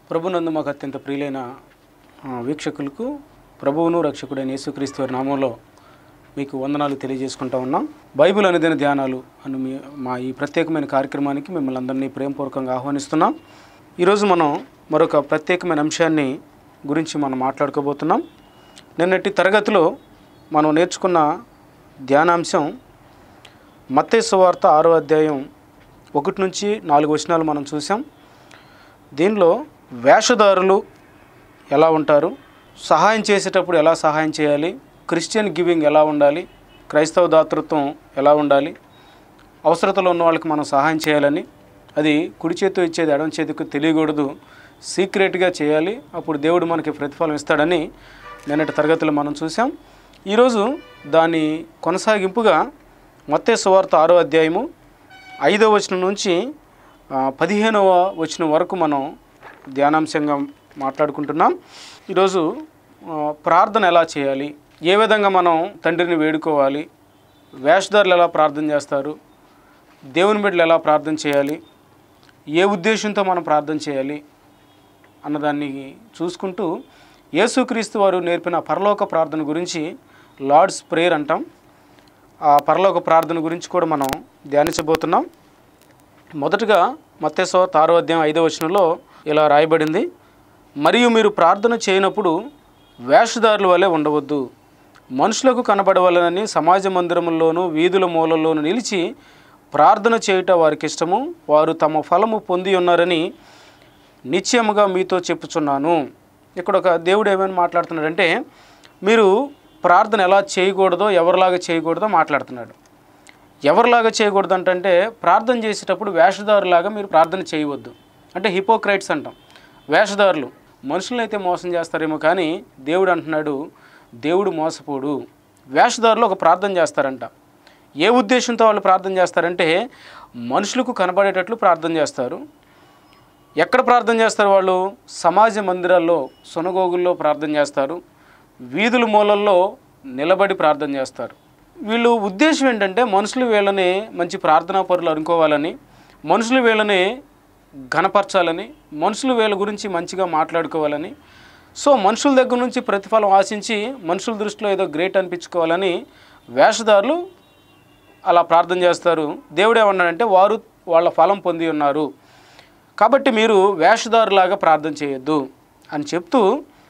ప్రభునందు మాకు అత్యంత ప్రియులైన ఆ, వీక్షకులకు ప్రభువును రక్షకుడైన యేసుక్రీస్తు వారి నామంలో మీకు వందనాలు తెలియజేసుకుంటా ఉన్నాం బైబిల్ అనుదిన ధ్యానాలు అని మీ మా ఈ ప్రత్యేకమైన కార్యక్రమానికి మిమ్మల్ని అందరినీ ప్రేమపూర్వకంగా ఆహ్వానిస్తున్నాం ఈరోజు మనం మరొక ప్రత్యేకమైన అంశాన్ని గురించి మనం మాట్లాడుకోబోతున్నాం నిన్నటి తరగతిలో మనం నేర్చుకున్న ధ్యానాంశం మత్తయి సువార్త ఆరో అధ్యాయం ఒకటి నుంచి నాలుగు వచనాలు మనం చూసాం దీనిలో వేషధారులు ఎలా ఉంటారు సహాయం చేసేటప్పుడు ఎలా సహాయం చేయాలి క్రిస్టియన్ గివింగ్ ఎలా ఉండాలి క్రైస్తవ దాతృత్వం ఎలా ఉండాలి అవసరతలో ఉన్న వాళ్ళకి మనం సహాయం చేయాలని అది కుడి చేతితో ఇచ్చేది ఎడమ చేతికి తెలియకూడదు సీక్రెట్గా చేయాలి అప్పుడు దేవుడు మనకి ప్రతిఫలం ఇస్తాడని నిన్నటి తరగతిలో మనం చూసాం ఈరోజు దాని కొనసాగింపుగా మత్తే సువార్త ఆరో అధ్యాయము ఐదవ వచనం నుంచి ఆ, పదిహేనవ వచనం వరకు మనం ధ్యానాంశంగా మాట్లాడుకుంటున్నాం ఈరోజు ఆ, ప్రార్థన ఎలా చేయాలి ఏ విధంగా మనం తండ్రిని వేడుకోవాలి వేషధారులు ఎలా ప్రార్థన చేస్తారు దేవుని బిడ్డలు ఎలా ప్రార్థన చేయాలి ఏ ఉద్దేశంతో మనం ప్రార్థన చేయాలి అన్నదాన్ని చూసుకుంటూ యేసుక్రీస్తు వారు నేర్పిన పరలోక ప్రార్థన గురించి లార్డ్స్ ప్రేయర్ అంటాం ఆ పరలోక ప్రార్థన గురించి కూడా మనం ధ్యానించబోతున్నాం మొదటగా మత్తేశ్వ తారో అధ్యాయం ఐదో వచనంలో ఇలా రాయబడింది మరియు మీరు ప్రార్థన చేయనప్పుడు వేషధారుల వలె ఉండవద్దు మనుషులకు కనబడవలనని సమాజ మందిరముల్లోనూ వీధుల మూలల్లోనూ నిలిచి ప్రార్థన చేయుట వారికి ఇష్టము వారు తమ ఫలము పొంది ఉన్నారని నిశ్చయముగా మీతో చెప్పుచున్నాను ఇక్కడ ఒక దేవుడు ఏమైనా మాట్లాడుతున్నాడంటే మీరు ప్రార్థన ఎలా చేయకూడదో ఎవరిలాగా చేయకూడదో మాట్లాడుతున్నాడు ఎవరిలాగా చేయకూడదు అంటే ప్రార్థన చేసేటప్పుడు వేషధారులాగా మీరు ప్రార్థన చేయవద్దు అంటే హిపోక్రైట్స్ అంటాం వేషధారులు మనుషులను అయితే మోసం చేస్తారేమో కానీ దేవుడు అంటున్నాడు దేవుడు మోసపోడు వేషధారులు ఒక ప్రార్థన చేస్తారంట ఏ ఉద్దేశంతో వాళ్ళు ప్రార్థన చేస్తారంటే మనుషులకు కనబడేటట్లు ప్రార్థన చేస్తారు ఎక్కడ ప్రార్థన చేస్తారు వాళ్ళు సమాజ మందిరాల్లో సునగోగుల్లో ప్రార్థన చేస్తారు వీధుల మూలల్లో నిలబడి ప్రార్థన చేస్తారు వీళ్ళు ఉద్దేశం ఏంటంటే మనుషులు వీళ్ళని మంచి ప్రార్థనా పరులు అనుకోవాలని మనుషులు వీళ్ళని ఘనపరచాలని మనుషులు వీళ్ళ గురించి మంచిగా మాట్లాడుకోవాలని సో మనుషుల దగ్గర నుంచి ప్రతిఫలం ఆశించి మనుషుల దృష్టిలో ఏదో గ్రేట్ అనిపించుకోవాలని వేషధారులు అలా ప్రార్థన చేస్తారు దేవుడు ఏమన్నాడంటే వారు వాళ్ళ ఫలం పొంది ఉన్నారు కాబట్టి మీరు వేషధారులాగా ప్రార్థన చేయొద్దు అని చెప్తూ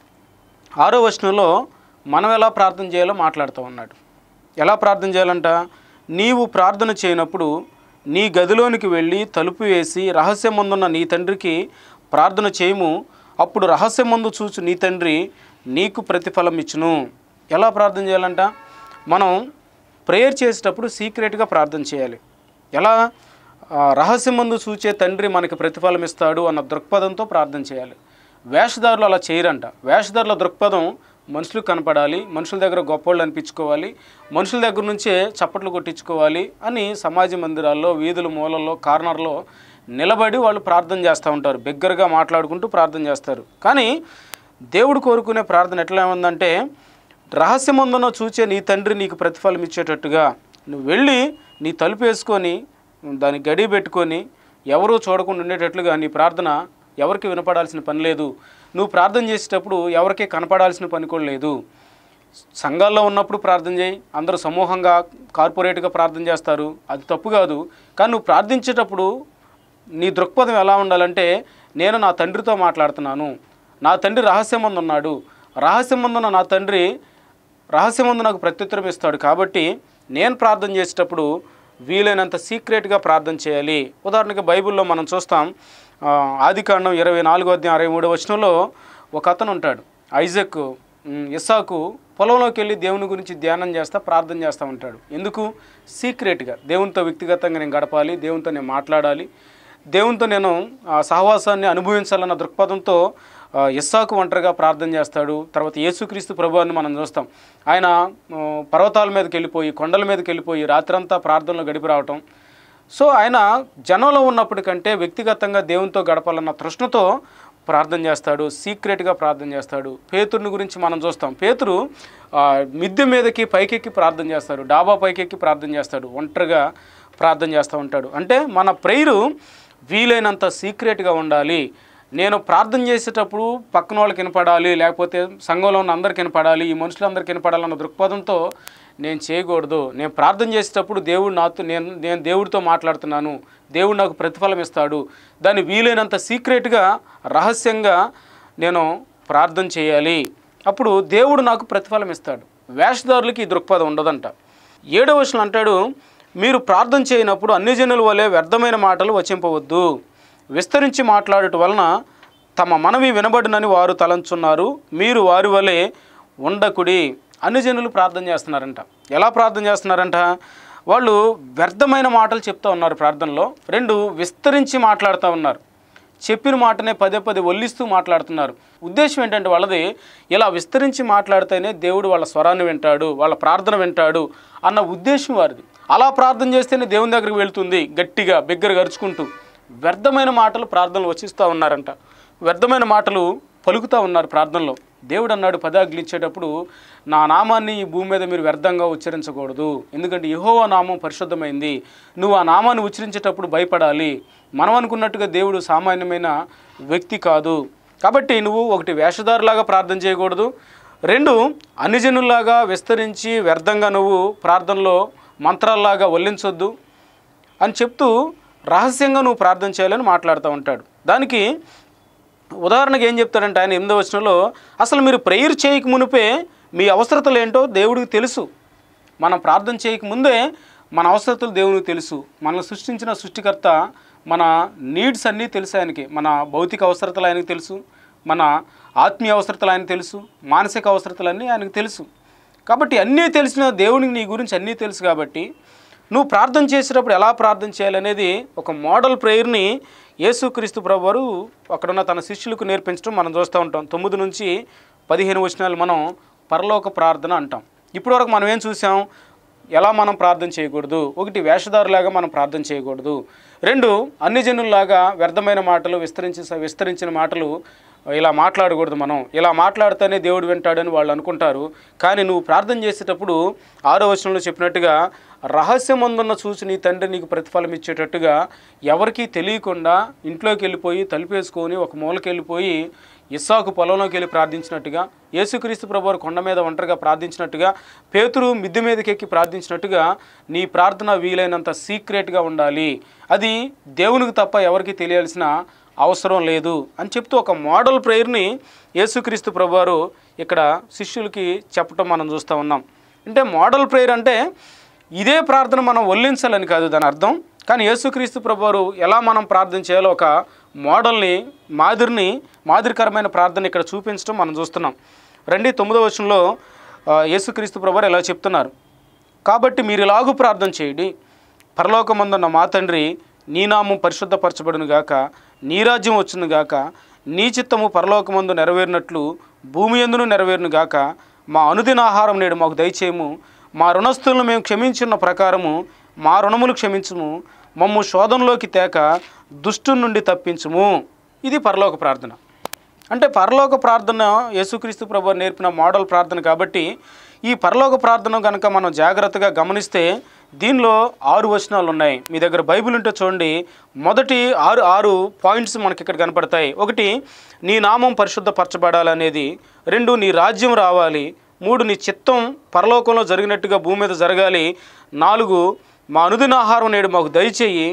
ఆరో వచనంలో మనం ఎలా ప్రార్థన చేయాలో మాట్లాడుతూ ఉన్నాడు ఎలా ప్రార్థన చేయాలంట నీవు ప్రార్థన చేయనప్పుడు నీ గదిలోనికి వెళ్ళి తలుపు వేసి రహస్యమందున్న నీ తండ్రికి ప్రార్థన చేయము అప్పుడు రహస్యమందు చూచు నీ తండ్రి నీకు ప్రతిఫలం ఇచ్చును ఎలా ప్రార్థన చేయాలంట మనం ప్రేయర్ చేసేటప్పుడు సీక్రెట్గా ప్రార్థన చేయాలి ఎలా ఆ, రహస్యమందు చూచే తండ్రి మనకి ప్రతిఫలం ఇస్తాడు అన్న దృక్పథంతో ప్రార్థన చేయాలి వేషధారులు అలా చేయరంట వేషధారుల దృక్పథం మనుషులకు కనపడాలి మనుషుల దగ్గర గొప్పవాళ్ళు అనిపించుకోవాలి మనుషుల దగ్గర నుంచే చప్పట్లు కొట్టించుకోవాలి అని సమాజ మందిరాల్లో వీధుల మూలల్లో కార్నర్లో నిలబడి వాళ్ళు ప్రార్థన చేస్తూ ఉంటారు బిగ్గరగా మాట్లాడుకుంటూ ప్రార్థన చేస్తారు కానీ దేవుడు కోరుకునే ప్రార్థన ఎట్లా ఉందంటే రహస్యమందున చూచే నీ తండ్రి నీకు ప్రతిఫలం ఇచ్చేటట్టుగా నువ్వు వెళ్ళి నీ తలుపు వేసుకొని దాన్ని గడి పెట్టుకొని ఎవరూ చూడకుండా ఉండేటట్లుగా నీ ప్రార్థన ఎవరికి వినపడాల్సిన పని లేదు నువ్వు ప్రార్థన చేసేటప్పుడు ఎవరికి కనపడాల్సిన పని కూడా లేదు సంఘాల్లో ఉన్నప్పుడు ప్రార్థన చేయి అందరూ సమూహంగా కార్పొరేట్గా ప్రార్థన చేస్తారు అది తప్పు కాదు కానీ నువ్వు ప్రార్థించేటప్పుడు నీ దృక్పథం ఎలా ఉండాలంటే నేను నా తండ్రితో మాట్లాడుతున్నాను నా తండ్రి రహస్యమందు ఉన్నాడు రహస్యమందున్న నా తండ్రి రహస్యమందు నాకు ప్రత్యుత్తరం ఇస్తాడు కాబట్టి నేను ప్రార్థన చేసేటప్పుడు వీలైనంత సీక్రెట్గా ప్రార్థన చేయాలి ఉదాహరణకి బైబిల్లో మనం చూస్తాం ఆ, ఆదికాండం ఇరవై నాలుగో అధ్యాయం అరవై మూడో వచనంలో ఒక అతను ఉంటాడు ఐజక్ ఉమ్, ఇస్సాకు పొలంలోకి వెళ్ళి దేవుని గురించి ధ్యానం చేస్తా ప్రార్థన చేస్తూ ఉంటాడు ఎందుకు సీక్రెట్గా దేవునితో వ్యక్తిగతంగా నేను గడపాలి దేవునితో నేను మాట్లాడాలి దేవునితో నేను ఆ సహవాసాన్ని అనుభవించాలన్న దృక్పథంతో ఆ, ఇస్సాకు ఒంటరిగా ప్రార్థన చేస్తాడు తర్వాత యేసుక్రీస్తు ప్రభువాన్ని మనం చూస్తాం ఆయన ఆ, పర్వతాల మీదకి వెళ్ళిపోయి కొండల మీదకి వెళ్ళిపోయి రాత్రంతా ప్రార్థనలో గడిపి రావటం సో ఆయన జనంలో ఉన్నప్పటికంటే వ్యక్తిగతంగా దేవునితో గడపాలన్న తృష్ణతో ప్రార్థన చేస్తాడు సీక్రెట్గా ప్రార్థన చేస్తాడు పేతురుని గురించి మనం చూస్తాం పేతురు ఆ, మిద్దె మీదకి పైకెక్కి ప్రార్థన చేస్తాడు డాబా పైకెక్కి ప్రార్థన చేస్తాడు ఒంటరిగా ప్రార్థన చేస్తూ ఉంటాడు అంటే మన ప్రేయరు వీలైనంత సీక్రెట్గా ఉండాలి నేను ప్రార్థన చేసేటప్పుడు పక్కన వాళ్ళకి వినపడాలి లేకపోతే సంఘంలో ఉన్న అందరికి వినపడాలి ఈ మనుషులందరికీ వినపడాలన్న దృక్పథంతో నేను చేయకూడదు నేను ప్రార్థన చేసేటప్పుడు దేవుడు నాతో నేను నేను దేవుడితో మాట్లాడుతున్నాను దేవుడు నాకు ప్రతిఫలం ఇస్తాడు దాన్ని వీలైనంత సీక్రెట్గా రహస్యంగా నేను ప్రార్థన చేయాలి అప్పుడు దేవుడు నాకు ప్రతిఫలం ఇస్తాడు వేషధారులకి ఈ దృక్పథం ఉండదంట ఏడవ వచనం అంటాడు మీరు ప్రార్థన చేయనప్పుడు అన్ని జనుల వలె వ్యర్థమైన మాటలు వచింపవద్దు విస్తరించి మాట్లాడుట వలన తమ మనవి వినబడినని వారు తలంచున్నారు మీరు వారి వలె ఉండకుడి అన్ని జనులు ప్రార్థన చేస్తున్నారంట ఎలా ప్రార్థన చేస్తున్నారంట వాళ్ళు వ్యర్థమైన మాటలు చెప్తా ఉన్నారు ప్రార్థనలో రెండు విస్తరించి మాట్లాడుతూ ఉన్నారు చెప్పిన మాటనే పదే పదే ఒల్లిస్తూ మాట్లాడుతున్నారు ఉద్దేశం ఏంటంటే వాళ్ళది ఇలా విస్తరించి మాట్లాడితేనే దేవుడు వాళ్ళ స్వరాన్ని వింటాడు వాళ్ళ ప్రార్థన వింటాడు అన్న ఉద్దేశం వారిది అలా ప్రార్థన చేస్తేనే దేవుని దగ్గరికి వెళ్తుంది గట్టిగా బిగ్గర గరుచుకుంటూ వ్యర్థమైన మాటలు ప్రార్థనలు వచ్చిస్తూ ఉన్నారంట వ్యర్థమైన మాటలు పలుకుతూ ఉన్నారు ప్రార్థనలో దేవుడు అన్నాడు పదాగ్లు ఇచ్చేటప్పుడు నా నామాన్ని ఈ భూమి మీద మీరు వ్యర్థంగా ఉచ్చరించకూడదు ఎందుకంటే యెహోవా నామం పరిశుద్ధమైంది నువ్వు ఆ నామాన్ని ఉచ్చరించేటప్పుడు భయపడాలి మనం అనుకున్నట్టుగా దేవుడు సామాన్యమైన వ్యక్తి కాదు కాబట్టి నువ్వు ఒకటి వేషధారులాగా ప్రార్థన చేయకూడదు రెండు అన్ని జనుల్లాగా విస్తరించి వ్యర్థంగా నువ్వు ప్రార్థనలో మంత్రాల్లాగా వల్లించొద్దు అని చెప్తూ రహస్యంగా నువ్వు ప్రార్థన చేయాలని మాట్లాడుతూ ఉంటాడు దానికి ఉదాహరణకి ఏం చెప్తాడంటే ఆయన ఎనిమిదో వచనంలో అసలు మీరు ప్రేయర్ చేయక మునిపే మీ అవసరతలు ఏంటో దేవుడికి తెలుసు మనం ప్రార్థన చేయక ముందే మన అవసరతలు దేవునికి తెలుసు మనల్ని సృష్టించిన సృష్టికర్త మన నీడ్స్ అన్నీ తెలుసు ఆయనకి మన భౌతిక అవసరతలు ఆయనకు తెలుసు మన ఆత్మీయ అవసరతలు ఆయనకు తెలుసు మానసిక అవసరతలు అన్నీ ఆయనకు తెలుసు కాబట్టి అన్నీ తెలిసిన దేవునికి నీ గురించి అన్నీ తెలుసు కాబట్టి నువ్వు ప్రార్థన చేసేటప్పుడు ఎలా ప్రార్థన చేయాలనేది ఒక మోడల్ ప్రేయర్ని యేసుక్రీస్తు ప్రభు వారు అక్కడున్న తన శిష్యులకు నేర్పించడం మనం చూస్తూ ఉంటాం తొమ్మిది నుంచి పదిహేను వచనాలు మనం పరలోక ప్రార్థన అంటాం ఇప్పటివరకు మనం ఏం చూసాం ఎలా మనం ప్రార్థన చేయకూడదు ఒకటి వేషధారులాగా మనం ప్రార్థన చేయకూడదు రెండు అన్ని జనుల్లాగా వ్యర్థమైన మాటలు విస్తరించి విస్తరించిన మాటలు ఇలా మాట్లాడకూడదు మనం ఇలా మాట్లాడితేనే దేవుడు వింటాడని వాళ్ళు అనుకుంటారు కానీ నువ్వు ప్రార్థన చేసేటప్పుడు ఆరో వచనంలో చెప్పినట్టుగా రహస్యమందున్న చూసి నీ తండ్రి నీకు ప్రతిఫలం ఇచ్చేటట్టుగా ఎవరికీ తెలియకుండా ఇంట్లోకి వెళ్ళిపోయి తలుపేసుకొని ఒక మూలకి వెళ్ళిపోయి ఇస్సాకు పొలంలోకి వెళ్ళి ప్రార్థించినట్టుగా యేసుక్రీస్తు ప్రభువారు కొండ మీద ఒంటరిగా ప్రార్థించినట్టుగా పేతురు మిద్దె మీదకి ఎక్కి ప్రార్థించినట్టుగా నీ ప్రార్థన వీలైనంత సీక్రెట్గా ఉండాలి అది దేవునికి తప్ప ఎవరికి తెలియాల్సిన అవసరం లేదు అని చెప్తూ ఒక మోడల్ ప్రేయర్ని యేసుక్రీస్తు ప్రభువారు ఇక్కడ శిష్యులకి చెప్పటం మనం చూస్తూ ఉన్నాం అంటే మోడల్ ప్రేయర్ అంటే ఇదే ప్రార్థన మనం వల్లించాలని కాదు దాని అర్థం కానీ యేసుక్రీస్తు ప్రభువారు ఎలా మనం ప్రార్థన చేయాలో ఒక మోడల్ని మాదిరిని మాదిరికరమైన ప్రార్థన ఇక్కడ చూపించడం మనం చూస్తున్నాం రండి తొమ్మిదో వచనంలో ఆ, యేసుక్రీస్తు ప్రభువారు ఎలా చెప్తున్నారు కాబట్టి మీరు ఇలాగూ ప్రార్థన చేయండి పరలోకమందున్న మా తండ్రి నీ నామం పరిశుద్ధపరచబడును గాక నీ రాజ్యం వచ్చును గాక నీ చిత్తము పరలోకమందు నెరవేరినట్లు భూమి ఎందును నెరవేరును గాక మా అనుదిన ఆహారం నేడు మాకు దయచేయము మా రుణస్థులను మేము క్షమించున్న ప్రకారము మా రుణములు క్షమించుము మమ్ము శోధనలోకి తేక దుష్టు నుండి తప్పించుము ఇది పరలోక ప్రార్థన అంటే పరలోక ప్రార్థన యేసుక్రీస్తు ప్రభు నేర్పిన మోడల్ ప్రార్థన కాబట్టి ఈ పరలోక ప్రార్థన కనుక మనం జాగ్రత్తగా గమనిస్తే దీనిలో ఆరు వచనాలు ఉన్నాయి మీ దగ్గర బైబిల్ ఉంటే చూడండి మొదటి ఆరు ఆరు పాయింట్స్ మనకి ఇక్కడ కనపడతాయి ఒకటి నీ నామం పరిశుద్ధపరచబడాలనేది రెండు నీ రాజ్యం రావాలి మూడు నీ చిత్తం పరలోకంలో జరిగినట్టుగా భూమి మీద జరగాలి నాలుగు మా అనుదిన ఆహారం నేడు మాకు దయచేయి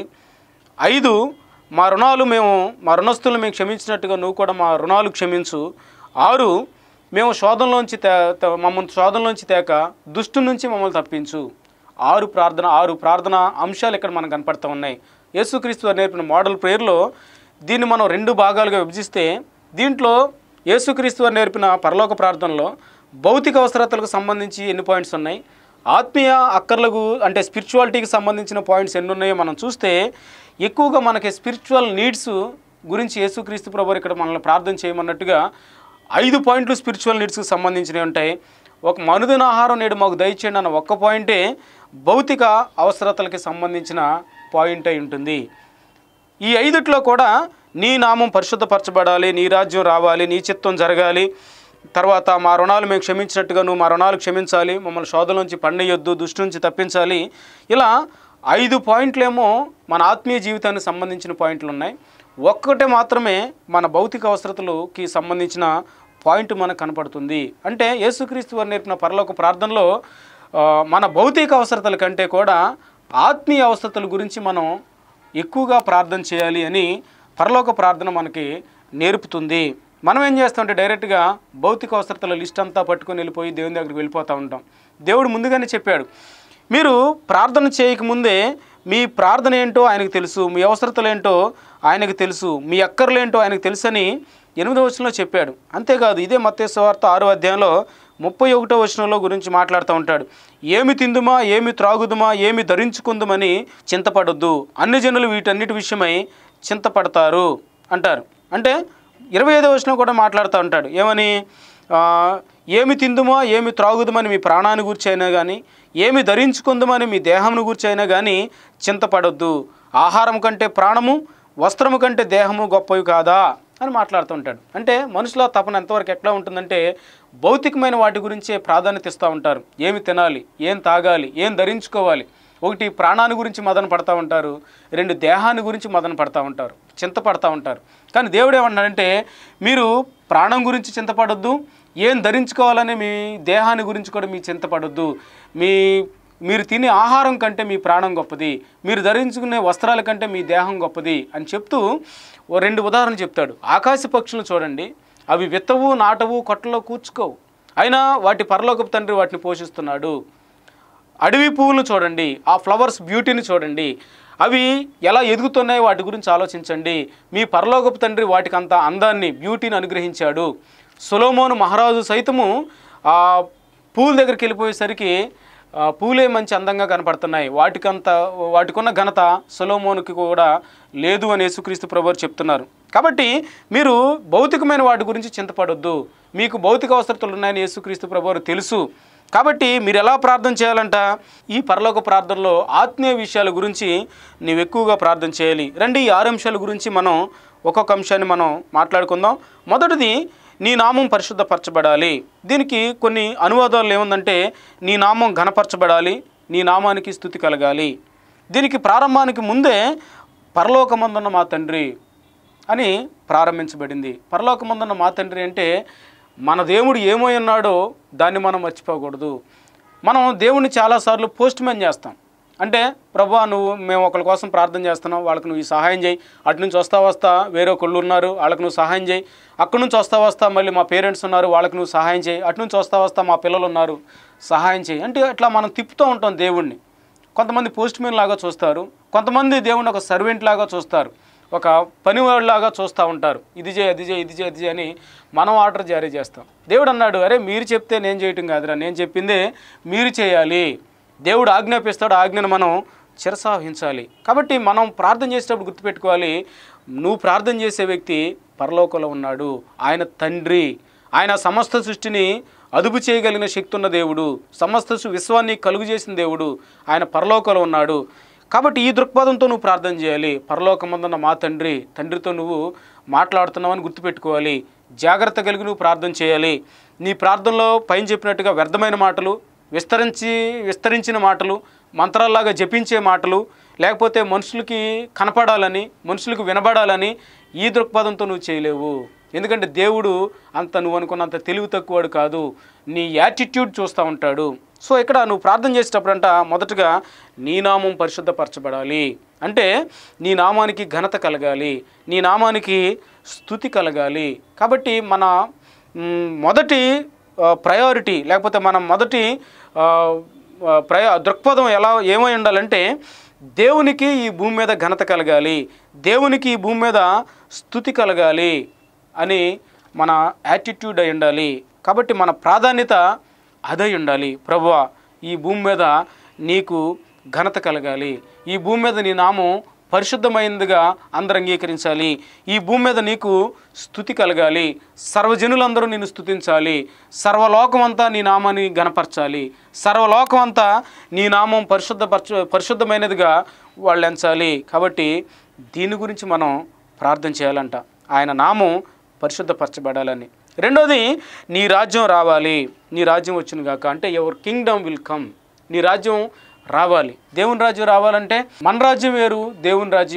ఐదు మా రుణాలు మేము మా రుణస్తులను మేము క్షమించినట్టుగా నువ్వు కూడా మా రుణాలు క్షమించు ఆరు మేము శోధనలోంచి తే తే- మమ్మల్ని శోధనలోంచి తేక దుష్టు నుంచి మమ్మల్ని తప్పించు ఆరు ప్రార్థన ఆరు ప్రార్థన అంశాలు ఇక్కడ మనకు కనపడుతూ ఉన్నాయి యేసుక్రీస్తు వారు నేర్పిన మోడల్ ప్రేయర్లో దీన్ని మనం రెండు భాగాలుగా విభజిస్తే దీంట్లో యేసుక్రీస్తు వారు నేర్పిన పరలోక ప్రార్థనలో భౌతిక అవసరతలకు సంబంధించి ఎన్ని పాయింట్స్ ఉన్నాయి ఆత్మీయ అక్కర్లకు అంటే స్పిరిచువాలిటీకి సంబంధించిన పాయింట్స్ ఎన్ని ఉన్నాయో మనం చూస్తే ఎక్కువగా మనకి స్పిరిచువల్ నీడ్స్ గురించి యేసుక్రీస్తు ప్రభు ఇక్కడ మనల్ని ప్రార్థన చేయమన్నట్టుగా ఐదు పాయింట్లు స్పిరిచువల్ నీడ్స్కి సంబంధించినవి ఉంటాయి ఒక మనుదిన ఆహారం నేడు మాకు దయచేయండి అన్న ఒక్క పాయింటే భౌతిక అవసరతలకి సంబంధించిన పాయింట్ అయి ఉంటుంది ఈ ఐదుట్లో కూడా నీ నామం పరిశుద్ధపరచబడాలి నీ రాజ్యం రావాలి నీ చిత్తం జరగాలి తర్వాత మా రుణాలు మేము క్షమించినట్టుగా నువ్వు మా రుణాలు క్షమించాలి మమ్మల్ని శోధన నుంచి పండేయొద్దు దుష్టి నుంచి తప్పించాలి ఇలా ఐదు పాయింట్లేమో మన ఆత్మీయ జీవితానికి సంబంధించిన పాయింట్లు ఉన్నాయి ఒక్కటే మాత్రమే మన భౌతిక అవసరతలకి సంబంధించిన పాయింట్ మనకు కనపడుతుంది అంటే యేసుక్రీస్తు వారు నేర్పిన పరలోక ప్రార్థనలో ఆ, మన భౌతిక అవసరతల కంటే కూడా ఆత్మీయ అవసరతల గురించి మనం ఎక్కువగా ప్రార్థన చేయాలి అని పరలోక ప్రార్థన మనకి నేర్పుతుంది మనం ఏం చేస్తామంటే డైరెక్ట్గా భౌతిక అవసరతల లిస్ట్ అంతా పట్టుకొని వెళ్ళిపోయి దేవుని దగ్గరికి వెళ్ళిపోతూ ఉంటాం దేవుడు ముందుగానే చెప్పాడు మీరు ప్రార్థన చేయకముందే మీ ప్రార్థన ఏంటో ఆయనకు తెలుసు మీ అవసరతలు ఏంటో ఆయనకు తెలుసు మీ అక్కర్లేంటో ఆయనకు తెలుసని ఎనిమిదో వచనంలో చెప్పాడు అంతేకాదు ఇదే మత్స్యవార్త ఆరో అధ్యాయంలో ముప్పై ఒకటో వచనంలో గురించి మాట్లాడుతూ ఉంటాడు ఏమి తిందుమా ఏమి త్రాగుదుమా ఏమి ధరించుకుందుమని చింతపడొద్దు అన్ని జనులు వీటన్నిటి విషయమై చింతపడతారు అంటారు అంటే ఇరవై ఐదో వచనం కూడా మాట్లాడుతూ ఉంటాడు ఏమని ఆ, ఏమి తిందుమో ఏమి త్రాగుదమని మీ ప్రాణాన్ని గురించి అయినా కానీ ఏమి ధరించుకుందామని మీ దేహంను గురించి అయినా కానీ చింతపడొద్దు ఆహారం కంటే ప్రాణము వస్త్రము కంటే దేహము గొప్పవి కాదా అని మాట్లాడుతూ ఉంటాడు అంటే మనుషుల తపన ఎంతవరకు ఎట్లా ఉంటుందంటే భౌతికమైన వాటి గురించే ప్రాధాన్యత ఇస్తూ ఉంటారు ఏమి తినాలి ఏం తాగాలి ఏం ధరించుకోవాలి ఒకటి ప్రాణాన్ని గురించి మదన పడతా ఉంటారు రెండు దేహాన్ని గురించి మదన పడతా ఉంటారు చింతపడతా ఉంటారు కానీ దేవుడు ఏమన్నాడంటే మీరు ప్రాణం గురించి చింతపడొద్దు ఏం ధరించుకోవాలని మీ దేహాన్ని గురించి కూడా మీ చింతపడొద్దు మీ మీరు తినే ఆహారం కంటే మీ ప్రాణం గొప్పది మీరు ధరించుకునే వస్త్రాల కంటే మీ దేహం గొప్పది అని చెప్తూ ఓ రెండు ఉదాహరణలు చెప్తాడు ఆకాశ పక్షులను చూడండి అవి విత్తవు నాటవు కొట్టలో కూర్చుకోవు అయినా వాటి పరలోకపు తండ్రి వాటిని పోషిస్తున్నాడు అడవి పువ్వులను చూడండి ఆ ఫ్లవర్స్ బ్యూటీని చూడండి అవి ఎలా ఎదుగుతున్నాయో వాటి గురించి ఆలోచించండి మీ పరలోకపు తండ్రి వాటికి అంత అందాన్ని బ్యూటీని అనుగ్రహించాడు సొలోమోను మహారాజు సైతము ఆ పూల దగ్గరికి వెళ్ళిపోయేసరికి ఆ, పూలే మంచి అందంగా కనపడుతున్నాయి వాటికంత వాటికున్న ఘనత సొలోమోనుకి కూడా లేదు అని యేసుక్రీస్తు ప్రభువారు చెప్తున్నారు కాబట్టి మీరు భౌతికమైన వాటి గురించి చింతపడొద్దు మీకు భౌతిక అవసరతలు ఉన్నాయని యేసుక్రీస్తు ప్రభువారు తెలుసు కాబట్టి మీరు ఎలా ప్రార్థన చేయాలంట ఈ పరలోక ప్రార్థనలో ఆత్మీయ విషయాల గురించి నీవు ఎక్కువగా ప్రార్థన చేయాలి రండి ఈ ఆరు అంశాల గురించి మనం ఒక్కొక్క అంశాన్ని మనం మాట్లాడుకుందాం మొదటిది నీ నామం పరిశుద్ధపరచబడాలి దీనికి కొన్ని అనువాదాలు ఏముందంటే నీ నామం ఘనపరచబడాలి నీ నామానికి స్థుతి కలగాలి దీనికి ప్రారంభానికి ముందే పరలోకమందున్న మా తండ్రి అని ప్రారంభించబడింది పరలోకమందున్న మా తండ్రి అంటే మన దేవుడు ఏమై ఉన్నాడో దాన్ని మనం మర్చిపోకూడదు మనం దేవుణ్ణి చాలాసార్లు పోస్ట్ మ్యాన్ చేస్తాం అంటే ప్రభా నువ్వు మేము ఒకరి కోసం ప్రార్థన చేస్తున్నాం వాళ్ళకి నువ్వు ఈ సహాయం చేయి అటు నుంచి వస్తా వస్తా వేరే ఒకళ్ళు ఉన్నారు వాళ్ళకి నువ్వు సహాయం చేయి అక్కడి నుంచి వస్తా వస్తా మళ్ళీ మా పేరెంట్స్ ఉన్నారు వాళ్ళకి నువ్వు సహాయం చేయి అటు నుంచి వస్తా వస్తా మా పిల్లలు ఉన్నారు సహాయం చేయి అంటే అట్లా మనం తిప్పుతూ ఉంటాం దేవుణ్ణి కొంతమంది పోస్ట్ మ్యాన్ లాగా చూస్తారు కొంతమంది దేవుణ్ణి ఒక సర్వెంట్ లాగా చూస్తారు ఒక పనివాడిలాగా చూస్తూ ఉంటారు ఇది చేయి అది చేయి ఇది చేయి అది చేయి అని మనం ఆర్డర్ జారీ చేస్తాం దేవుడు అన్నాడు అరే మీరు చెప్తే నేను చేయటం కాదురా నేను చెప్పిందే మీరు చేయాలి దేవుడు ఆజ్ఞాపిస్తాడు ఆ ఆజ్ఞను మనం చిరసాహించాలి కాబట్టి మనం ప్రార్థన చేసేటప్పుడు గుర్తుపెట్టుకోవాలి నువ్వు ప్రార్థన చేసే వ్యక్తి పరలోకంలో ఉన్నాడు ఆయన తండ్రి ఆయన సమస్త సృష్టిని అదుపు చేయగలిగిన శక్తి ఉన్న దేవుడు సమస్త సు- విశ్వాన్ని కలుగు చేసిన దేవుడు ఆయన పరలోకంలో ఉన్నాడు కాబట్టి ఈ దృక్పథంతో నువ్వు ప్రార్థన చేయాలి పరలోకమందున్న మా తండ్రి తండ్రితో నువ్వు మాట్లాడుతున్నావని గుర్తుపెట్టుకోవాలి జాగ్రత్త కలిగి నువ్వు ప్రార్థన చేయాలి నీ ప్రార్థనలో పైన చెప్పినట్టుగా వ్యర్థమైన మాటలు విస్తరించి విస్తరించిన మాటలు మంత్రాల్లాగా జపించే మాటలు లేకపోతే మనుషులకి కనపడాలని మనుషులకు వినబడాలని ఈ దృక్పథంతో నువ్వు చేయలేవు ఎందుకంటే దేవుడు అంత నువ్వు అనుకున్నంత తెలివి తక్కువడు కాదు నీ యాటిట్యూడ్ చూస్తూ ఉంటాడు సో ఇక్కడ నువ్వు ప్రార్థన చేసేటప్పుడంట మొదటగా నీ నామం పరిశుద్ధపరచబడాలి అంటే నీ నామానికి ఘనత కలగాలి నీ నామానికి స్థుతి కలగాలి కాబట్టి మన మ్, మొదటి ప్రయారిటీ లేకపోతే మనం మొదటి ఆ, ఆ, ప్రయా దృక్పథం ఎలా ఏమై ఉండాలంటే దేవునికి ఈ భూమి మీద ఘనత కలగాలి దేవునికి ఈ భూమి మీద స్థుతి కలగాలి అని మన యాటిట్యూడ్ అయి ఉండాలి కాబట్టి మన ప్రాధాన్యత అదై ఉండాలి ప్రభువా ఈ భూమి మీద నీకు ఘనత కలగాలి ఈ భూమి మీద నీ నామం పరిశుద్ధమైనదిగా అందరూ అంగీకరించాలి ఈ భూమి మీద నీకు స్థుతి కలగాలి సర్వజనులందరూ నిన్ను స్థుతించాలి సర్వలోకం అంతా నీ నామాన్ని గణపరచాలి సర్వలోకం అంతా నీ నామం పరిశుద్ధపరచ పరిశుద్ధమైనదిగా వాళ్ళు ఎంచాలి కాబట్టి దీని గురించి మనం ప్రార్థన చేయాలంట ఆయన నామం పరిశుద్ధపరచబడాలని రెండోది నీ రాజ్యం రావాలి నీ రాజ్యం వచ్చిన గాక అంటే ఎవర్ కింగ్డమ్ విల్ కమ్ నీ రాజ్యం రావాలి దేవుని రాజ్యం రావాలంటే మన రాజ్యం వేరు దేవుని రాజ్యం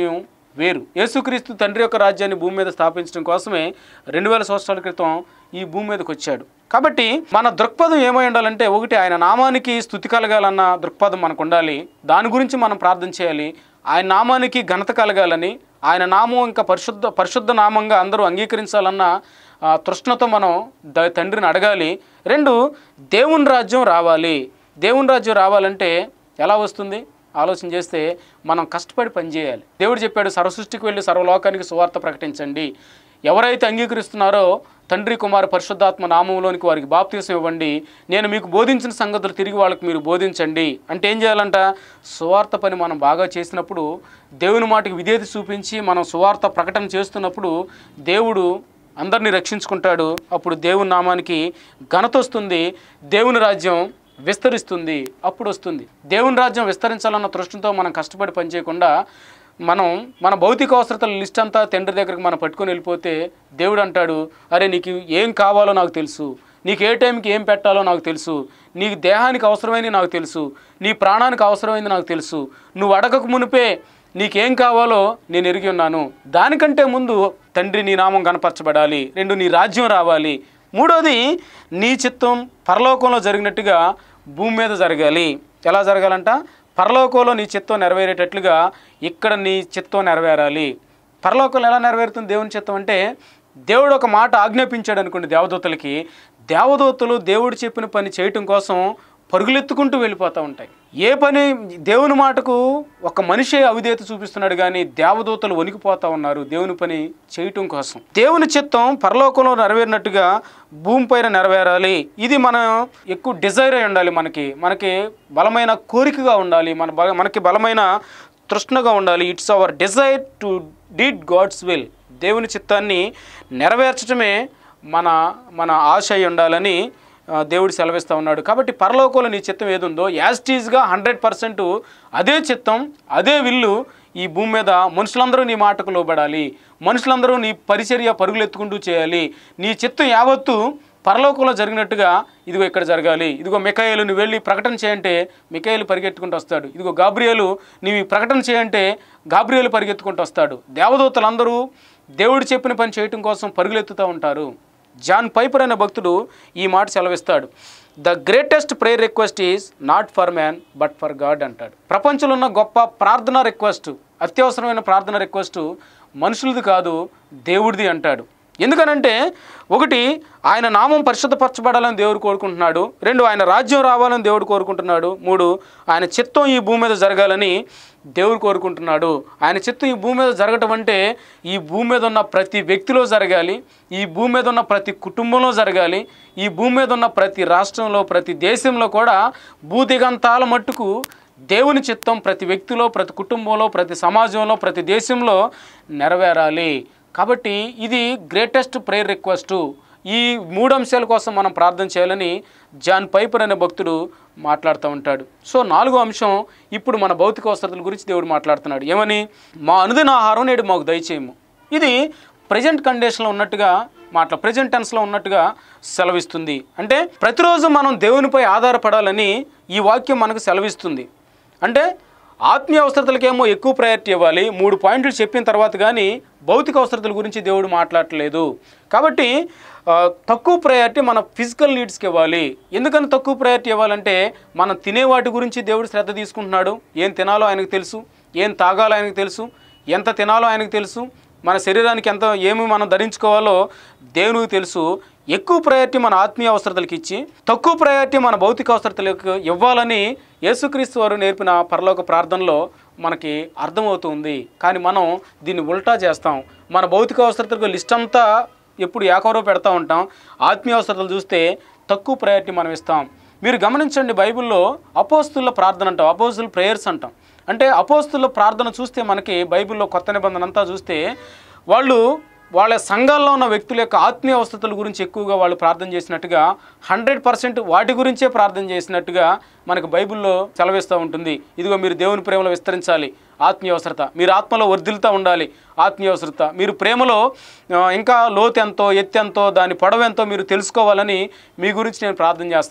వేరు యేసుక్రీస్తు తండ్రి యొక్క రాజ్యాన్ని భూమి మీద స్థాపించడం కోసమే రెండు వేల సంవత్సరాల క్రితం ఈ భూమి మీదకి వచ్చాడు కాబట్టి మన దృక్పథం ఏమై ఉండాలంటే ఒకటి ఆయన నామానికి స్థుతి కలగాలన్న దృక్పథం మనకు ఉండాలి దాని గురించి మనం ప్రార్థన చేయాలి ఆయన నామానికి ఘనత కలగాలని ఆయన నామం ఇంకా పరిశుద్ధ పరిశుద్ధ నామంగా అందరూ అంగీకరించాలన్న ఆ, తృష్ణతో మనం ద తండ్రిని అడగాలి రెండు దేవుని రాజ్యం రావాలి దేవుని రాజ్యం రావాలంటే ఎలా వస్తుంది ఆలోచన చేస్తే మనం కష్టపడి పనిచేయాలి దేవుడు చెప్పాడు సర్వసృష్టికి వెళ్ళి సర్వలోకానికి సువార్త ప్రకటించండి ఎవరైతే అంగీకరిస్తున్నారో తండ్రి కుమార పరిశుద్ధాత్మ నామంలోనికి వారికి బాప్తీసం ఇవ్వండి నేను మీకు బోధించిన సంగతులు తిరిగి వాళ్ళకి మీరు బోధించండి అంటే ఏం చేయాలంట సువార్త పని మనం బాగా చేసినప్పుడు దేవుని మాటకి విధేయత చూపించి మనం సువార్త ప్రకటన చేస్తున్నప్పుడు దేవుడు అందరినీ రక్షించుకుంటాడు అప్పుడు దేవుని నామానికి ఘనత వస్తుంది దేవుని రాజ్యం విస్తరిస్తుంది అప్పుడు వస్తుంది దేవుని రాజ్యం విస్తరించాలన్న తృష్టితో మనం కష్టపడి పనిచేయకుండా మనం మన భౌతిక అవసరతల లిస్ట్ అంతా తండ్రి దగ్గరికి మనం పట్టుకొని వెళ్ళిపోతే దేవుడు అంటాడు అరే నీకు ఏం కావాలో నాకు తెలుసు నీకు ఏ టైంకి ఏం పెట్టాలో నాకు తెలుసు నీకు దేహానికి అవసరమైనది నాకు తెలుసు నీ ప్రాణానికి అవసరమైంది నాకు తెలుసు నువ్వు అడగక మునిపే నీకేం కావాలో నేను ఎరిగి ఉన్నాను దానికంటే ముందు తండ్రి నీ నామం కనపరచబడాలి రెండు నీ రాజ్యం రావాలి మూడోది నీ చిత్తం పరలోకంలో జరిగినట్టుగా భూమి మీద జరగాలి ఎలా జరగాలంట పరలోకంలో నీ చిత్తం నెరవేరేటట్లుగా ఇక్కడ నీ చిత్తం నెరవేరాలి పరలోకంలో ఎలా నెరవేరుతుంది దేవుని చిత్తం అంటే దేవుడు ఒక మాట ఆజ్ఞాపించాడు అనుకోండి దేవదూతలకి దేవదూతలు దేవుడు చెప్పిన పని చేయటం కోసం పరుగులెత్తుకుంటూ వెళ్ళిపోతూ ఉంటాయి ఏ పని దేవుని మాటకు ఒక మనిషే అవిధేయత చూపిస్తున్నాడు కానీ దేవదూతలు వణికిపోతా ఉన్నారు దేవుని పని చేయటం కోసం దేవుని చిత్తం పరలోకంలో నెరవేరినట్టుగా భూమిపైన నెరవేరాలి ఇది మనం ఎక్కువ డిజైర్ అయి ఉండాలి మనకి మనకి బలమైన కోరికగా ఉండాలి మన బల మనకి బలమైన తృష్ణగా ఉండాలి it's our desire to deed God's will దేవుని చిత్తాన్ని నెరవేర్చడమే మన మన ఆశ అయి ఉండాలని ఆ, దేవుడు సెలవిస్తూ ఉన్నాడు కాబట్టి పరలోకంలో నీ చిత్తం ఏది ఉందో యాస్టీజ్గా హండ్రెడ్ పర్సెంట్ అదే చిత్తం అదే విల్లు ఈ భూమి మీద మనుషులందరూ నీ మాటకు లోబడాలి మనుషులందరూ నీ పరిచర్య పరుగులెత్తుకుంటూ చేయాలి నీ చిత్తం యావత్తు పరలోకంలో జరిగినట్టుగా ఇదిగో ఇక్కడ జరగాలి ఇదిగో మికాయలు నువ్వు వెళ్ళి ప్రకటన చేయంటే మికాయలు పరిగెత్తుకుంటూ వస్తాడు ఇదిగో గాబ్రియేలు నీవు ఈ ప్రకటన చేయంటే గాబ్రియేలు పరిగెత్తుకుంటూ వస్తాడు దేవదూతలందరూ దేవుడు చెప్పిన పని చేయటం కోసం పరుగులెత్తుతూ ఉంటారు జాన్ పైపర్ అనే భక్తుడు ఈ మాట సెలవిస్తాడు the greatest prayer request is not for man but for God అంటాడు ప్రపంచంలో ఉన్న గొప్ప ప్రార్థన రిక్వెస్ట్ అత్యవసరమైన ప్రార్థన రిక్వెస్ట్ మనుషులది కాదు దేవుడిది అంటాడు ఎందుకనంటే ఒకటి ఆయన నామం పరిశుద్ధపరచబడాలని దేవుడు కోరుకుంటున్నాడు రెండు ఆయన రాజ్యం రావాలని దేవుడు కోరుకుంటున్నాడు మూడు ఆయన చిత్తం ఈ భూమి మీద జరగాలని దేవుడు కోరుకుంటున్నాడు ఆయన చిత్తం ఈ భూమి మీద జరగటం అంటే ఈ భూమి మీద ఉన్న ప్రతి వ్యక్తిలో జరగాలి ఈ భూమి మీద ఉన్న ప్రతి కుటుంబంలో జరగాలి ఈ భూమి మీద ఉన్న ప్రతి రాష్ట్రంలో ప్రతి దేశంలో కూడా భూదిగంతాల మట్టుకు దేవుని చిత్తం ప్రతి వ్యక్తిలో ప్రతి కుటుంబంలో ప్రతి సమాజంలో ప్రతి దేశంలో నెరవేరాలి కాబట్టి ఇది గ్రేటెస్ట్ ప్రేయర్ రిక్వెస్ట్ ఈ మూడు అంశాల కోసం మనం ప్రార్థన చేయాలని జాన్ పైపర్ అనే భక్తుడు మాట్లాడుతూ ఉంటాడు సో నాలుగో అంశం ఇప్పుడు మన భౌతిక అవసరతల గురించి దేవుడు మాట్లాడుతున్నాడు ఏమని మా అనుదిన ఆహారం నేడు మాకు దయచేయము ఇది ప్రజెంట్ కండిషన్లో ఉన్నట్టుగా మాట్లా ప్రజెంట్ టెన్స్లో ఉన్నట్టుగా సెలవిస్తుంది అంటే ప్రతిరోజు మనం దేవునిపై ఆధారపడాలని ఈ వాక్యం మనకు సెలవిస్తుంది అంటే ఆత్మీయ అవసరతలకేమో ఎక్కువ ప్రయారిటీ ఇవ్వాలి మూడు పాయింట్లు చెప్పిన తర్వాత కానీ భౌతిక అవసరతల గురించి దేవుడు మాట్లాడట్లేదు కాబట్టి ఆ, తక్కువ ప్రయారిటీ మన ఫిజికల్ నీడ్స్కి ఇవ్వాలి ఎందుకని తక్కువ ప్రయారిటీ ఇవ్వాలంటే మనం తినే వాటి గురించి దేవుడు శ్రద్ధ తీసుకుంటున్నాడు ఏం తినాలో ఆయనకు తెలుసు ఏం తాగాలో ఆయనకు తెలుసు ఎంత తినాలో ఆయనకు తెలుసు మన శరీరానికి ఎంత ఏమి మనం ధరించుకోవాలో దేవునికి తెలుసు ఎక్కువ ప్రయారిటీ మన ఆత్మీయ అవసరతలకు ఇచ్చి తక్కువ ప్రయారిటీ మన భౌతిక అవసరతలకు ఇవ్వాలని యేసుక్రీస్తు వారు నేర్పిన పరలోక ప్రార్థనలో మనకి అర్థమవుతుంది కానీ మనం దీన్ని ఉల్టా చేస్తాం మన భౌతిక అవసరతలకు లిస్ట్ అంతా ఎప్పుడు ఏకవరో పెడతా ఉంటాం ఆత్మీయ అవసరతలు చూస్తే తక్కువ ప్రయారిటీ మనం ఇస్తాం మీరు గమనించండి బైబిల్లో అపోస్తుల ప్రార్థన అంటాం అపోస్తుల ప్రేయర్స్ అంటాం అంటే అపోస్తుల ప్రార్థన చూస్తే మనకి బైబిల్లో కొత్త నిబంధన అంతా చూస్తే వాళ్ళు వాళ్ళ సంఘాల్లో ఉన్న వ్యక్తుల యొక్క ఆత్మీయ అవసరతల గురించి ఎక్కువగా వాళ్ళు ప్రార్థన చేసినట్టుగా హండ్రెడ్ పర్సెంట్ వాటి గురించే ప్రార్థన చేసినట్టుగా మనకు బైబిల్లో సెలవిస్తూ ఉంటుంది ఇదిగో మీరు దేవుని ప్రేమలో విస్తరించాలి ఆత్మీయ అవసరత మీరు ఆత్మలో వర్ధిల్తూ ఉండాలి ఆత్మీయ అవసరత మీరు ప్రేమలో ఆ, ఇంకా లోతు ఎంతో ఎత్తు ఎంతో దాని పొడవు ఎంతో మీరు తెలుసుకోవాలని మీ గురించి నేను ప్రార్థన చేస్తున్నా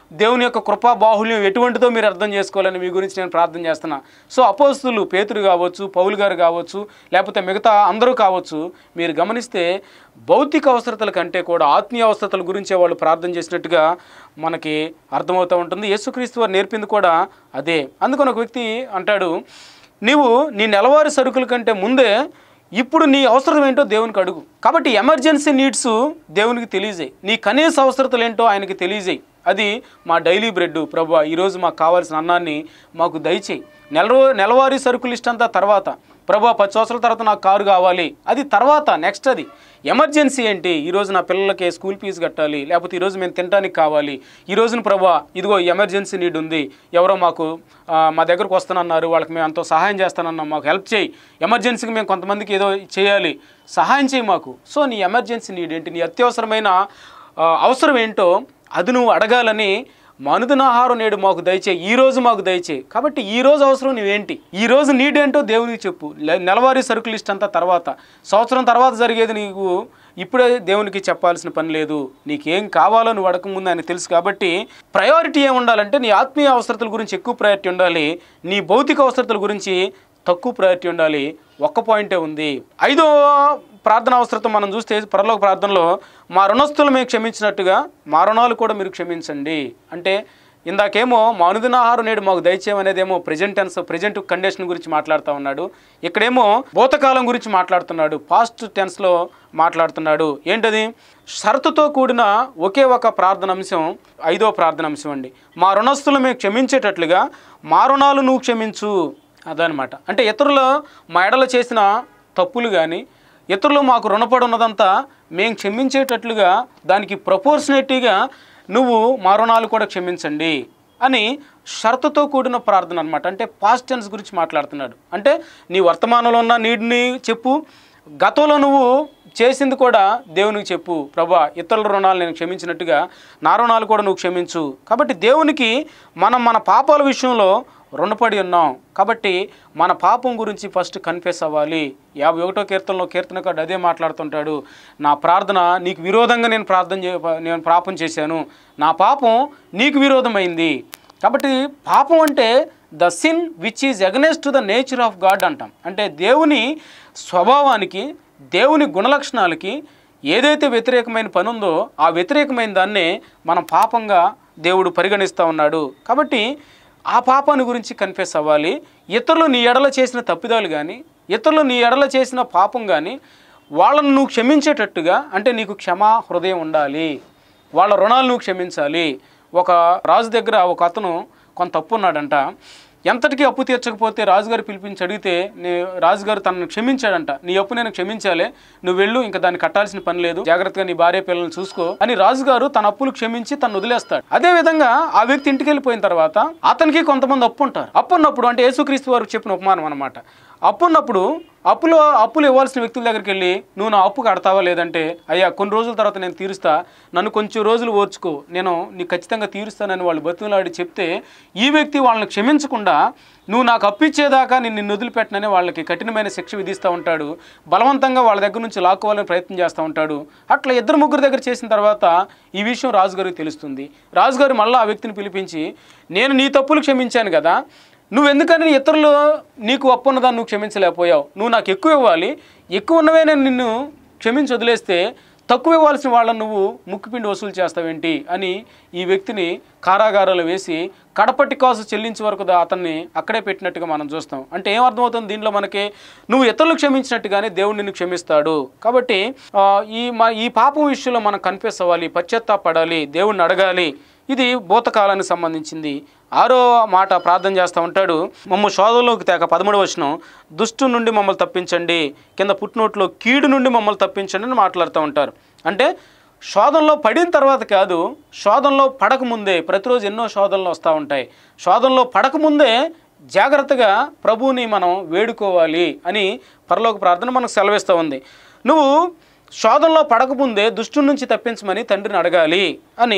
దేవుని యొక్క కృపా బాహుల్యం ఎటువంటిదో మీరు అర్థం చేసుకోవాలని మీ గురించి నేను ప్రార్థన చేస్తున్నా సో అపోస్తులు పేతురు కావచ్చు పౌలు గారు కావచ్చు లేకపోతే మిగతా అందరూ కావచ్చు మీరు గమనిస్తే భౌతిక అవసరతల కంటే కూడా ఆత్మీయ అవసరతల గురించే వాళ్ళు ప్రార్థన చేసినట్టుగా మనకి అర్థమవుతూ ఉంటుంది యేసుక్రీస్తు వారు నేర్పింది కూడా అదే అందుకని ఒక వ్యక్తి అంటాడు నీవు నీ నెలవారీ సరుకుల కంటే ముందే ఇప్పుడు నీ అవసరం ఏంటో దేవునికి అడుగు కాబట్టి ఎమర్జెన్సీ నీడ్స్ దేవునికి తెలియజేయి నీ కనీస అవసరతలు ఏంటో ఆయనకి తెలియజేయి అది మా డైలీ బ్రెడ్ ప్రభు ఈరోజు మాకు కావాల్సిన అన్నాన్ని మాకు దయచేయి నెల రో నెలవారీ సరుకు లిస్ట్ అంతా తర్వాత ప్రభు పది సంవత్సరాల తర్వాత నాకు కారు కావాలి అది తర్వాత నెక్స్ట్ అది ఎమర్జెన్సీ ఏంటి ఈరోజు నా పిల్లలకి స్కూల్ ఫీజు కట్టాలి లేకపోతే ఈరోజు మేము తినడానికి కావాలి ఈ రోజున ప్రభా ఇదిగో ఎమర్జెన్సీ నీడ్ ఉంది ఎవరో మాకు ఆ, మా దగ్గరకు వస్తానన్నారు వాళ్ళకి మేము ఎంతో సహాయం చేస్తానన్నాం మాకు హెల్ప్ చేయి ఎమర్జెన్సీకి మేము కొంతమందికి ఏదో చేయాలి సహాయం చేయి మాకు సో నీ ఎమర్జెన్సీ నీడ్ ఏంటి నీ అత్యవసరమైన ఆ, అవసరం ఏంటో అది నువ్వు అడగాలని మనుదినాహారం నేడు మాకు దయచేయి ఈ రోజు మాకు దయచేయి కాబట్టి ఈ రోజు అవసరం నువ్వేంటి ఈ రోజు నీడ్ ఏంటో దేవునికి చెప్పు లే- నెలవారీ సరుకు లిస్ట్ అంతా తర్వాత సంవత్సరం తర్వాత జరిగేది నీకు ఇప్పుడే దేవునికి చెప్పాల్సిన పని లేదు నీకేం కావాలో నువ్వు అడగకముందు ఆయన తెలుసు కాబట్టి ప్రయారిటీ ఏమి ఉండాలంటే నీ ఆత్మీయ అవసరతల గురించి ఎక్కువ ప్రయారిటీ ఉండాలి నీ భౌతిక అవసరతల గురించి తక్కువ ప్రయారిటీ ఉండాలి ఒక్క పాయింటే ఉంది ఐదో ప్రార్థన అవసరత మనం చూస్తే పరలోక ప్రార్థనలో మా రుణస్తులు మేము క్షమించినట్టుగా మా రుణాలు కూడా మీరు క్షమించండి అంటే ఇందాకేమో మా అనుదినాహారం నేడు మాకు దయచేయమనేదేమో ప్రెజెంట్ టెన్స్ ప్రెజెంట్ కండిషన్ గురించి మాట్లాడుతూ ఉన్నాడు ఇక్కడేమో భూతకాలం గురించి మాట్లాడుతున్నాడు పాస్ట్ టెన్స్లో మాట్లాడుతున్నాడు ఏంటది షరతుతో కూడిన ఒకే ఒక ప్రార్థన అంశం ఐదో ప్రార్థన అంశం అండి మా రుణస్తులు మేము క్షమించేటట్లుగా మా రుణాలు నువ్వు క్షమించు అదనమాట అంటే ఇతరుల మా ఎడల చేసిన తప్పులు కానీ ఇతరులు మాకు రుణపడి ఉన్నదంతా మేము క్షమించేటట్లుగా దానికి ప్రపోర్షనేట్గా నువ్వు మా రుణాలు కూడా క్షమించండి అని షరతుతో కూడిన ప్రార్థన అనమాట అంటే పాస్ట్ టెన్స్ గురించి మాట్లాడుతున్నాడు అంటే నీ వర్తమానంలో ఉన్న నీటిని చెప్పు గతంలో నువ్వు చేసింది కూడా దేవునికి చెప్పు ప్రభా ఇతరుల రుణాలు నేను క్షమించినట్టుగా నా రుణాలు కూడా నువ్వు క్షమించు కాబట్టి దేవునికి మనం మన పాపాల విషయంలో రుణపడి ఉన్నాం కాబట్టి మన పాపం గురించి ఫస్ట్ కన్ఫెస్ అవ్వాలి యాభై ఒకటో కీర్తనలో కీర్తనకాడు అదే మాట్లాడుతుంటాడు నా ప్రార్థన నీకు విరోధంగా నేను ప్రార్థన చే నేను పాపం చేశాను నా పాపం నీకు విరోధమైంది కాబట్టి పాపం అంటే the sin which is against to the nature of God అంటాం అంటే దేవుని స్వభావానికి దేవుని గుణలక్షణాలకి ఏదైతే వ్యతిరేకమైన పని ఉందో ఆ వ్యతిరేకమైన దాన్నే మనం పాపంగా దేవుడు పరిగణిస్తూ ఉన్నాడు కాబట్టి ఆ పాపాన్ని గురించి కన్ఫెస్ అవ్వాలి ఇతరులు నీ ఎడల చేసిన తప్పిదాలు కానీ ఇతరులు నీ ఎడల చేసిన పాపం కానీ వాళ్ళను నువ్వు క్షమించేటట్టుగా అంటే నీకు క్షమా హృదయం ఉండాలి వాళ్ళ రుణాలు నువ్వు క్షమించాలి ఒక రాజు దగ్గర ఒక అతను కొంత తప్పు ఉన్నాడంట ఎంతటికీ అప్పు తీర్చకపోతే రాజుగారు పిలిపించి అడిగితే నీ రాజుగారు తనను క్షమించాడంట నీ అప్పు నేను క్షమించాలే నువ్వు వెళ్ళు ఇంకా దాన్ని కట్టాల్సిన పని లేదు జాగ్రత్తగా నీ భార్య పిల్లల్ని చూసుకో అని రాజుగారు తన అప్పులు క్షమించి తను వదిలేస్తాడు అదే విధంగా ఆ వ్యక్తి ఇంటికి వెళ్ళిపోయిన తర్వాత అతనికి కొంతమంది అప్పు ఉంటారు అప్పు ఉన్నప్పుడు అంటే యేసుక్రీస్తు వారు చెప్పిన ఉపమానం అనమాట అప్పు ఉన్నప్పుడు అప్పులు అప్పులు ఇవ్వాల్సిన వ్యక్తుల దగ్గరికి వెళ్ళి నువ్వు నా అప్పు కడతావా లేదంటే అయ్యా కొన్ని రోజుల తర్వాత నేను తీరుస్తా నన్ను కొంచెం రోజులు ఓర్చుకో నేను నీకు ఖచ్చితంగా తీరుస్తానని వాళ్ళు బతుకులాడి చెప్తే ఈ వ్యక్తి వాళ్ళని క్షమించకుండా నువ్వు నాకు అప్పు ఇచ్చేదాకా నేను నిన్ను వదిలిపెట్టనని వాళ్ళకి కఠినమైన శిక్ష విధిస్తూ ఉంటాడు బలవంతంగా వాళ్ళ దగ్గర నుంచి లాక్కోవాలని ప్రయత్నం చేస్తూ ఉంటాడు అట్లా ఇద్దరు ముగ్గురు దగ్గర చేసిన తర్వాత ఈ విషయం రాజుగారికి తెలుస్తుంది రాజుగారు మళ్ళీ ఆ వ్యక్తిని పిలిపించి నేను నీ తప్పులు క్షమించాను కదా నువ్వెందుకని ఇతరులు నీకు అప్పు ఉన్నదాన్ని నువ్వు క్షమించలేకపోయావు నువ్వు నాకు ఎక్కువ ఇవ్వాలి ఎక్కువ ఉన్నవే నేను నిన్ను క్షమించి వదిలేస్తే తక్కువ ఇవ్వాల్సిన వాళ్ళని నువ్వు ముక్కుపిండి వసూలు చేస్తావేంటి అని ఈ వ్యక్తిని కారాగారాలు వేసి కడపట్టి కాసు చెల్లించే వరకు దా- అతన్ని అక్కడే పెట్టినట్టుగా మనం చూస్తాం అంటే ఏం అర్థమవుతుంది దీనిలో మనకి నువ్వు ఇతరులు క్షమించినట్టుగానే దేవుడు నిన్ను క్షమిస్తాడు కాబట్టి ఆ, ఈ మా ఈ పాపం విషయంలో మనం కన్ఫెస్ అవ్వాలి పశ్చాత్తాపడాలి దేవుణ్ణి అడగాలి ఇది భూతకాలానికి సంబంధించింది ఆరో మాట ప్రార్థన చేస్తూ ఉంటాడు మమ్మ శోధంలోకి తేక పదమూడు వచనం దుష్టు నుండి మమ్మల్ని తప్పించండి కింద పుట్టినోట్లో కీడు నుండి మమ్మల్ని తప్పించండి అని మాట్లాడుతూ ఉంటారు అంటే శోధనలో పడిన తర్వాత కాదు శోధనలో పడకముందే ప్రతిరోజు ఎన్నో శోధనలు వస్తూ ఉంటాయి శోధనలో పడకముందే జాగ్రత్తగా ప్రభువుని మనం వేడుకోవాలి అని పరలోక ప్రార్థన మనకు సెలవిస్తూ ఉంది నువ్వు శోధనలో పడకముందే దుష్టు నుంచి తప్పించమని తండ్రిని అడగాలి అని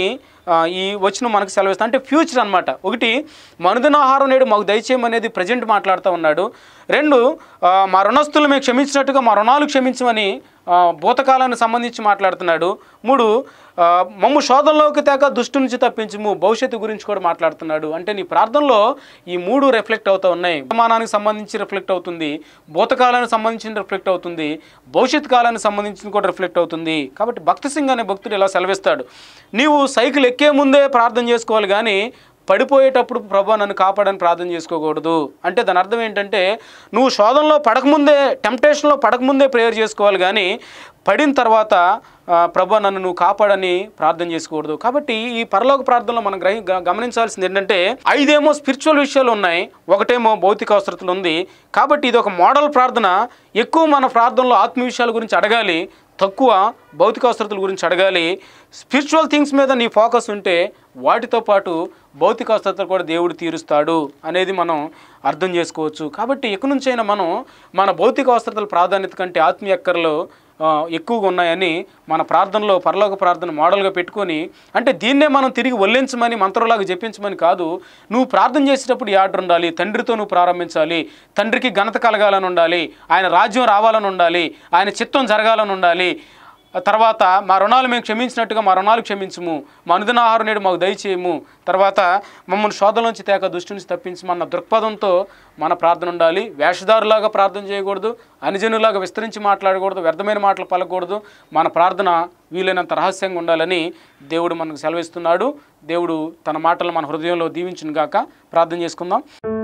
ఆ, ఈ వచ్చిన మనకు సెలవిస్తా అంటే ఫ్యూచర్ అన్నమాట ఒకటి మనుదినాహారం నేడు మాకు దయచేయమనేది ప్రజెంట్ మాట్లాడుతూ ఉన్నాడు రెండు ఆ, మా రుణస్తులు మేము క్షమించినట్టుగా మా రుణాలు క్షమించమని ఆ, భూతకాలానికి సంబంధించి మాట్లాడుతున్నాడు మూడు ఆ, మమ్ము శోధనలోకి తేక దుష్టు నుంచి తప్పించము భవిష్యత్తు గురించి కూడా మాట్లాడుతున్నాడు అంటే నీ ప్రార్థనలో ఈ మూడు రిఫ్లెక్ట్ అవుతూ ఉన్నాయి వర్తమానానికి సంబంధించి రిఫ్లెక్ట్ అవుతుంది భూతకాలానికి సంబంధించిన రిఫ్లెక్ట్ అవుతుంది భవిష్యత్ కాలానికి సంబంధించిన కూడా రిఫ్లెక్ట్ అవుతుంది కాబట్టి భక్త సింగ్ అనే భక్తుడు ఇలా సెలవిస్తాడు నీవు సైకిల్ ఎక్కే ముందే ప్రార్థన చేసుకోవాలి కానీ పడిపోయేటప్పుడు ప్రభా నన్ను కాపాడని ప్రార్థన చేసుకోకూడదు అంటే దాని అర్థం ఏంటంటే నువ్వు శోధనలో పడకముందే టెంప్టేషన్లో పడకముందే ప్రేయర్ చేసుకోవాలి కానీ పడిన తర్వాత ఆ, ప్రభా నన్ను నువ్వు కాపాడని ప్రార్థన చేసుకోకూడదు కాబట్టి ఈ పరలోక ప్రార్థనలో మనం గ్రహి గ- గమనించాల్సింది ఏంటంటే ఐదేమో స్పిరిచువల్ విషయాలు ఉన్నాయి ఒకటేమో భౌతిక అవసరతలు ఉంది కాబట్టి ఇది ఒక మోడల్ ప్రార్థన ఎక్కువ మన ప్రార్థనలో ఆత్మ విషయాల గురించి అడగాలి తక్కువ భౌతిక అవసరతల గురించి అడగాలి స్పిరిచువల్ థింగ్స్ మీద నీ ఫోకస్ ఉంటే వాటితో పాటు భౌతిక అవసరతలు కూడా దేవుడు తీరుస్తాడు అనేది మనం అర్థం చేసుకోవచ్చు కాబట్టి ఎక్కడి నుంచైనా మనం మన భౌతిక అవసరతల ప్రాధాన్యత కంటే ఆత్మీయ అక్కర్లు ఆ, ఎక్కువగా ఉన్నాయని మన ప్రార్థనలో పరలోక ప్రార్థన మోడల్గా పెట్టుకొని అంటే దీన్నే మనం తిరిగి వల్లించమని మంత్రంలాగా జపించమని కాదు నువ్వు ప్రార్థన చేసేటప్పుడు ఈ ఆర్డర్ ఉండాలి తండ్రితో నువ్వు ప్రారంభించాలి తండ్రికి ఘనత కలగాలని ఉండాలి ఆయన రాజ్యం రావాలని ఉండాలి ఆయన చిత్తం జరగాలని ఉండాలి ఆ తర్వాత మా రుణాలు మేము క్షమించినట్టుగా మా రుణాలు క్షమించము మా అనుదిన ఆహారం నేడు మాకు దయచేయము తర్వాత మమ్మల్ని శోధన నుంచి తేక దృష్టి నుంచి తప్పించమన్న దృక్పథంతో మన ప్రార్థన ఉండాలి వేషధారులాగా ప్రార్థన చేయకూడదు అనుజనులాగా విస్తరించి మాట్లాడకూడదు వ్యర్థమైన మాటలు పలకూడదు మన ప్రార్థన వీలైనంత రహస్యంగా ఉండాలని దేవుడు మనకు సెలవిస్తున్నాడు దేవుడు తన మాటలు మన హృదయంలో దీవించును గాక ప్రార్థన చేసుకుందాం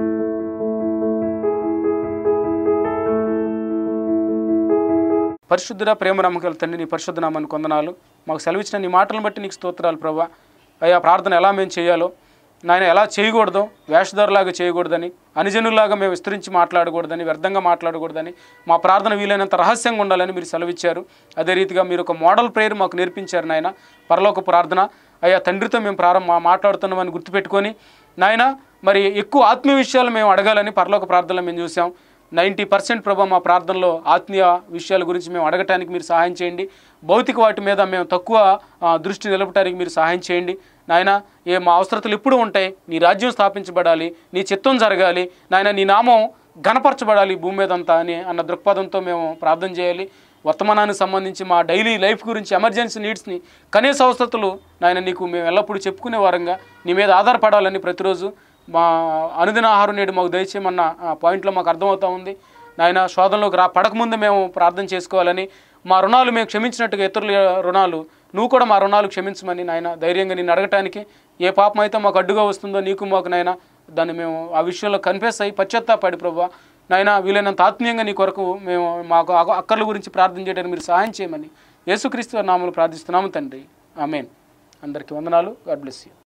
పరిశుద్ధుడ ప్రేమ నమ్మకాలు తండ్రి నీ పరిశుద్ధ నామాన్ని కొందనాలు మాకు సెలవిచ్చిన నీ మాటలను బట్టి నీకు స్తోత్రాలు ప్రభా అయ్యా ప్రార్థన ఎలా మేము చేయాలో నాయన ఎలా చేయకూడదో వేషధారులాగా చేయకూడదని అనుజనులాగా మేము విస్తరించి మాట్లాడకూడదని వ్యర్థంగా మాట్లాడకూడదని మా ప్రార్థన వీలైనంత రహస్యంగా ఉండాలని మీరు సెలవిచ్చారు అదే రీతిగా మీరు ఒక మోడల్ ప్రేయర్ మాకు నేర్పించారు నాయన పరలోక ప్రార్థన అయ్యా తండ్రితో మేము ప్రారంభ మాట్లాడుతున్నామని గుర్తుపెట్టుకొని నాయన మరి ఎక్కువ ఆత్మీయ విషయాలు మేము అడగాలని పరలోక ప్రార్థనలో మేము చూసాం నైంటీ పర్సెంట్ ప్రభా మా ప్రార్థనలో ఆత్మీయ విషయాల గురించి మేము అడగటానికి మీరు సహాయం చేయండి భౌతిక వాటి మీద మేము తక్కువ ఆ, దృష్టి నిలపడానికి మీరు సహాయం చేయండి నాయన ఏ మా అవసరతలు ఎప్పుడు ఉంటాయి నీ రాజ్యం స్థాపించబడాలి నీ చిత్తం జరగాలి నాయన నీ నామం ఘనపరచబడాలి భూమి మీద అంతా అని అన్న దృక్పథంతో మేము ప్రార్థన చేయాలి వర్తమానానికి సంబంధించి మా డైలీ లైఫ్ గురించి ఎమర్జెన్సీ నీడ్స్ని కనీస అవసరతలు నాయన నీకు మేము ఎల్లప్పుడూ చెప్పుకునే వారంగా నీ మీద ఆధారపడాలని ప్రతిరోజు మా అనుదిన ఆహారం నేడు మాకు దయచేయమన్న ఆ పాయింట్లో మాకు అర్థమవుతా ఉంది నాయన శోధనలోకి రా పడకముందు మేము ప్రార్థన చేసుకోవాలని మా రుణాలు మేము క్షమించినట్టుగా ఇతరుల రుణాలు నువ్వు కూడా మా రుణాలు క్షమించమని నాయన ధైర్యంగా నేను అడగటానికి ఏ పాపం అయితే మాకు అడ్డుగా వస్తుందో నీకు మాకు నాయన దాన్ని మేము ఆ విషయంలో కన్ఫెస్ అయ్యి పశ్చాత్తాపడి ప్రభా నాయన వీలైనంత ఆత్మీయంగా నీ కొరకు మేము మాకు అక- అక్కర్ల గురించి ప్రార్థన చేయడానికి మీరు సహాయం చేయమని యేసుక్రీస్తు నామలు ప్రార్థిస్తున్నాము తండ్రి ఆమెన్ అందరికీ వందనాలు గాడ్ బ్లెస్ యూ